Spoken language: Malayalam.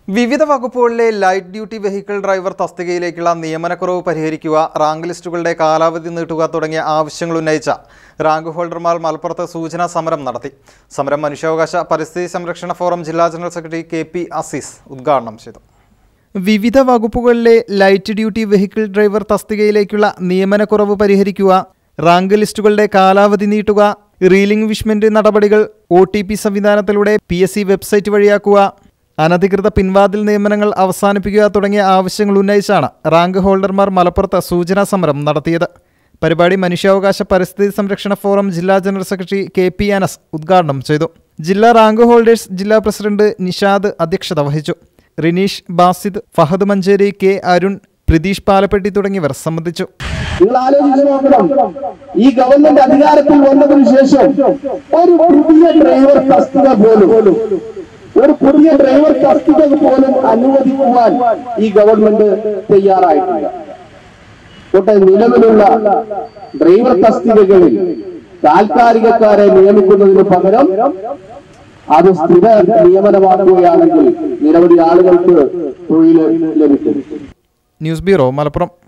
വിവിധ വകുപ്പുകളിലെ ലൈറ്റ് ഡ്യൂട്ടി വെഹിക്കിൾ ഡ്രൈവർ തസ്തികയിലേക്കുള്ള നിയമനക്കുറവ് പരിഹരിക്കുക റാങ്ക് ലിസ്റ്റുകളുടെ കാലാവധി നീട്ടുക തുടങ്ങിയ ആവശ്യങ്ങൾ ഉന്നയിച്ച റാങ്ക് ഹോൾഡർമാർ മലപ്പുറത്ത് സൂചനാ സമരം നടത്തി സമരം മനുഷ്യാവകാശ പരിസ്ഥിതി സംരക്ഷണ ഫോറം ജില്ലാ general secretary K P Aziz ഉദ്ഘാടനം ചെയ്തു വിവിധ വകുപ്പുകളിലെ ലൈറ്റ് ഡ്യൂട്ടി വെഹിക്കിൾ ഡ്രൈവർ തസ്തികയിലേക്കുള്ള നിയമനക്കുറവ് പരിഹരിക്കുക റാങ്ക് ലിസ്റ്റുകളുടെ കാലാവധി നീട്ടുക റീലിംഗ് വിഷ്മെന്റ് നടപടികൾ ഒ ടി പി സംവിധാനത്തിലൂടെ പി എസ് സി വെബ്സൈറ്റ് വഴിയാക്കുക അനധികൃത പിൻവാതിൽ നിയമനങ്ങൾ അവസാനിപ്പിക്കുക തുടങ്ങിയ ആവശ്യങ്ങൾ ഉന്നയിച്ചാണ് റാങ്ക് ഹോൾഡർമാർ മലപ്പുറത്ത് സൂചനാ സമരം നടത്തിയത് പരിപാടി മനുഷ്യാവകാശ പരിസ്ഥിതി സംരക്ഷണ ഫോറം ജില്ലാ general secretary K P Anas ഉദ്ഘാടനം ചെയ്തു ജില്ലാ റാങ്ക് ഹോൾഡേഴ്സ് ജില്ലാ പ്രസിഡന്റ് നിഷാദ് അധ്യക്ഷത വഹിച്ചു റിനീഷ് ബാസിദ് ഫഹദ് മഞ്ചേരി കെ അരുൺ പ്രതീഷ് പാലപ്പെട്ടി തുടങ്ങിയവർ സംബന്ധിച്ചു നിങ്ങൾ ആലോചിച്ച് നോക്കണം ഈ ഗവൺമെന്റ് അധികാരത്തിൽ വന്നതിന് ശേഷം ഒരു പുതിയ ഡ്രൈവർ തസ്തിക പോലും ഒരു പുതിയ ഡ്രൈവർ തസ്തിക പോലും അനുവദിക്കുവാൻ ഈ ഗവൺമെന്റ് തയ്യാറായിട്ടില്ല കോട്ടെ നിലവിലുള്ള ഡ്രൈവർ തസ്തികകളിൽ താൽക്കാലികക്കാരെ നിയമിക്കുന്നതിന് പകരം അത് സ്ഥിര നിയമനമാക്കുകയാണെങ്കിൽ നിരവധി ആളുകൾക്ക് തൊഴിൽ ലഭിക്കും ന്യൂസ് ബ്യൂറോ മലപ്പുറം